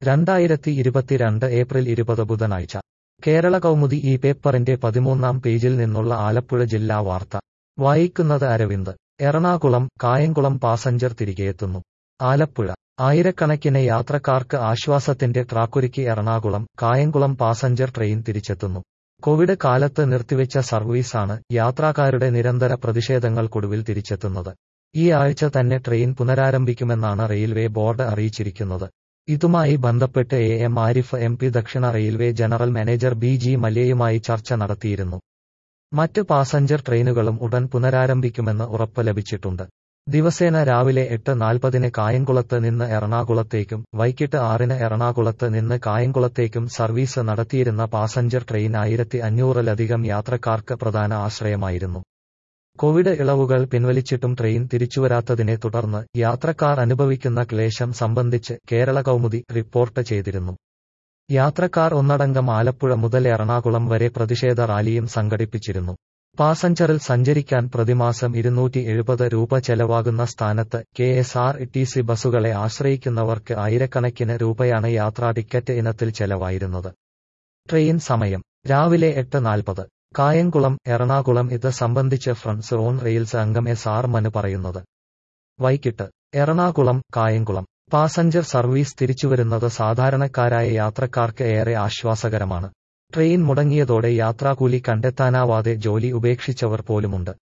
രണ്ടായിരത്തി ഇരുപത്തിരണ്ട് ഏപ്രിൽ ഇരുപത് ബുധനാഴ്ച കേരള കൗമുദി ഈ പേപ്പറിന്റെ പതിമൂന്നാം പേജിൽ നിന്നുള്ള ആലപ്പുഴ ജില്ലാ വാർത്ത വായിക്കുന്നത് അരവിന്ദ് എറണാകുളം കായംകുളം പാസഞ്ചർ തിരികെയെത്തുന്നു ആലപ്പുഴ ആയിരക്കണക്കിന് യാത്രക്കാർക്ക് ആശ്വാസത്തിന്റെ ട്രാക്കൊരുക്കി എറണാകുളം കായംകുളം പാസഞ്ചർ ട്രെയിൻ തിരിച്ചെത്തുന്നു കോവിഡ് കാലത്ത് നിർത്തിവെച്ച സർവീസാണ് യാത്രക്കാരുടെ നിരന്തര പ്രതിഷേധങ്ങൾക്കൊടുവിൽ തിരിച്ചെത്തുന്നത് ഈ ആഴ്ച തന്നെ ട്രെയിൻ പുനരാരംഭിക്കുമെന്നാണ് റെയിൽവേ ബോർഡ് അറിയിച്ചിരിക്കുന്നത് ഇതുമായി ബന്ധപ്പെട്ട് A M Arif M P ദക്ഷിണ railway general manager B G മല്യയുമായി ചർച്ച നടത്തിയിരുന്നു മറ്റ് പാസഞ്ചർ ട്രെയിനുകളും ഉടൻ പുനരാരംഭിക്കുമെന്ന് ഉറപ്പ് ലഭിച്ചിട്ടുണ്ട് ദിവസേന രാവിലെ എട്ട് നാൽപ്പതിന് കായംകുളത്ത് നിന്ന് എറണാകുളത്തേക്കും വൈകിട്ട് ആറിന് എറണാകുളത്ത് നിന്ന് കായംകുളത്തേക്കും സർവീസ് നടത്തിയിരുന്ന പാസഞ്ചർ ട്രെയിൻ ആയിരത്തി അഞ്ഞൂറിലധികം യാത്രക്കാർക്ക് പ്രധാന ആശ്രയമായിരുന്നു കോവിഡ് ഇളവുകൾ പിൻവലിച്ചിട്ടും ട്രെയിൻ തിരിച്ചുവരാത്തതിനെ തുടർന്ന് യാത്രക്കാർ അനുഭവിക്കുന്ന ക്ലേശം സംബന്ധിച്ച് കേരള കൗമുദി റിപ്പോർട്ട് ചെയ്തിരുന്നു യാത്രക്കാർ ഒന്നടങ്കം ആലപ്പുഴ മുതൽ എറണാകുളം വരെ പ്രതിഷേധ റാലിയും സംഘടിപ്പിച്ചിരുന്നു പാസഞ്ചറിൽ സഞ്ചരിക്കാൻ പ്രതിമാസം ഇരുന്നൂറ്റി എഴുപത് രൂപ ചെലവാകുന്ന സ്ഥാനത്ത് K S R T C ബസുകളെ ആശ്രയിക്കുന്നവർക്ക് ആയിരക്കണക്കിന് രൂപയാണ് യാത്രാ ടിക്കറ്റ് ഇനത്തിൽ ചെലവായിരുന്നത് ട്രെയിൻ സമയം രാവിലെ എട്ട് നാൽപ്പത് കായംകുളം എറണാകുളം ഇത് സംബന്ധിച്ച് ഫ്രണ്ട്സ് ഓൺ റെയിൽസ് അംഗം എസ് ആർ മനു പറയുന്നത് വൈകിട്ട് എറണാകുളം കായംകുളം പാസഞ്ചർ സർവീസ് തിരിച്ചുവരുന്നത് സാധാരണക്കാരായ യാത്രക്കാർക്ക് ഏറെ ആശ്വാസകരമാണ് ട്രെയിൻ മുടങ്ങിയതോടെ യാത്രാക്കൂലി കണ്ടെത്താനാവാതെ ജോലി ഉപേക്ഷിച്ചവർ പോലുമുണ്ട്